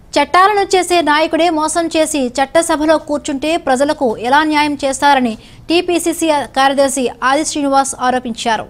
చట్టాలను చేసే నాయకుడే మోసం చేసి చట్టసభలో కూర్చుంటే ప్రజలకు ఎలా న్యాయం చేస్తారని టీపీసీసీ కార్యదర్శి ఆది శ్రీనివాస్ ఆరోపించారు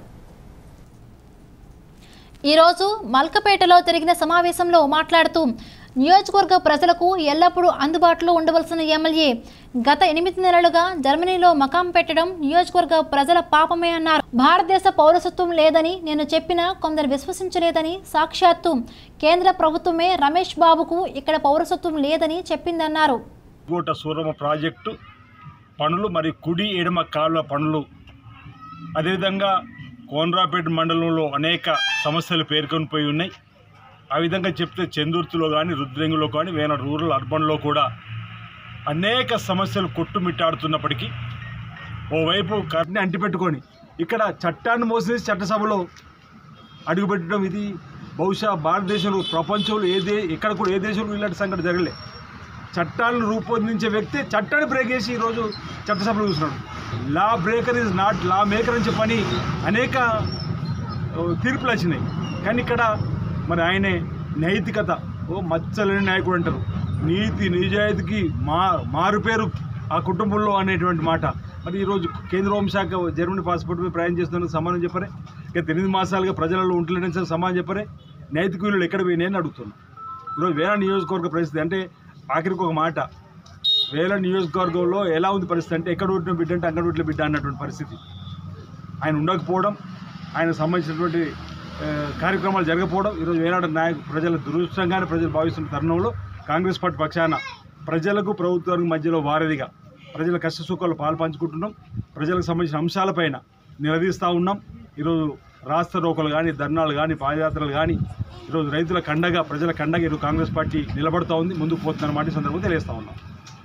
ఈరోజు మల్కపేటలో జరిగిన సమావేశంలో మాట్లాడుతూ నియోజకవర్గ ప్రజలకు ఎల్లప్పుడూ అందుబాటులో ఉండవలసిన ఎమ్మెల్యే గత ఎనిమిది నెలలుగా జర్మనీలో మకాం పెట్టడం నియోజకవర్గ ప్రజల పాపమే అన్నారు భారతదేశ పౌరసత్వం లేదని నేను చెప్పినా కొందరు విశ్వసించలేదని సాక్షాత్తు కేంద్ర ప్రభుత్వమే రమేష్ బాబుకు ఇక్కడ పౌరసత్వం లేదని చెప్పిందన్నారు గోట సూరమ ప్రాజెక్టు పనులు మరియు కుడి ఎడమ కాలువ పనులు అదేవిధంగా కోనరాపేట మండలంలో అనేక సమస్యలు పేర్కొని పోయి ఉన్నాయి ఆ విధంగా చెప్తే చందుర్తిలో కానీ రుద్రంగిలో కానీ వేన రూరల్ అర్బన్లో కూడా అనేక సమస్యలు కొట్టుమిట్టాడుతున్నప్పటికీ ఓవైపు కర్ని అంటిపెట్టుకొని ఇక్కడ చట్టాన్ని మోసేసి చట్టసభలో అడుగుపెట్టడం ఇది బహుశా భారతదేశంలో ప్రపంచంలో ఏ దే ఎక్కడ కూడా ఏ దేశంలో ఇలాంటి సంఘటన జరగలే చట్టాలను రూపొందించే వ్యక్తి చట్టాన్ని బ్రేక్ చేసి ఈరోజు చట్టసభలో చూస్తున్నాడు law breaker is not law maker అని చెప్పని అనేక ఓ, తీర్పులు వచ్చినాయి కానీ ఇక్కడ మరి ఆయనే నైతికత ఓ మచ్చలేని నాయకుడు అంటారు నీతి నిజాయితీకి మా మారుపేరు ఆ కుటుంబంలో అనేటువంటి మాట మరి ఈరోజు కేంద్ర హోంశాఖ జర్మనీ పాస్పోర్ట్ మీద ప్రయాణం చేస్తున్నందుకు సమానం చెప్పరే ఇక ఎనిమిది మాసాలుగా ప్రజలలో ఉంటలేని సార్ సమానం చెప్పరే నైతిక విలువలు ఎక్కడ పోయినాయని అడుగుతున్నాను ఈరోజు వేల నియోజకవర్గ పరిస్థితి అంటే ఆఖరికి ఒక మాట వేల నియోజకవర్గంలో ఎలా ఉంది పరిస్థితి అంటే ఎక్కడ ఉంటున్న బిడ్డ అంటే అక్కడ ఉంటున్న బిడ్డ అన్నటువంటి పరిస్థితి ఆయన ఉండకపోవడం ఆయన సంబంధించినటువంటి ఆ, కార్యక్రమాలు జరగకపోవడం ఈరోజు వేనాడు నాయకు ప్రజల దురదృష్టంగానే ప్రజలు భావిస్తున్న తరుణంలో కాంగ్రెస్ పార్టీ పక్షాన ప్రజలకు ప్రభుత్వానికి మధ్యలో వారధిగా ప్రజల కష్ట సుఖాలు పాలు పంచుకుంటున్నాం ప్రజలకు సంబంధించిన అంశాలపైన నిలదీస్తూ ఉన్నాం ఈరోజు రాష్ట్ర రోకలు కానీ ధర్నాలు కానీ పాదయాత్రలు కానీ ఈరోజు రైతుల కండగా ప్రజల కండగా ఈరోజు కాంగ్రెస్ పార్టీ నిలబడతా ఉంది ముందుకు పోతుందన్నమాట ఈ సందర్భంగా తెలియజేస్తా ఉన్నాం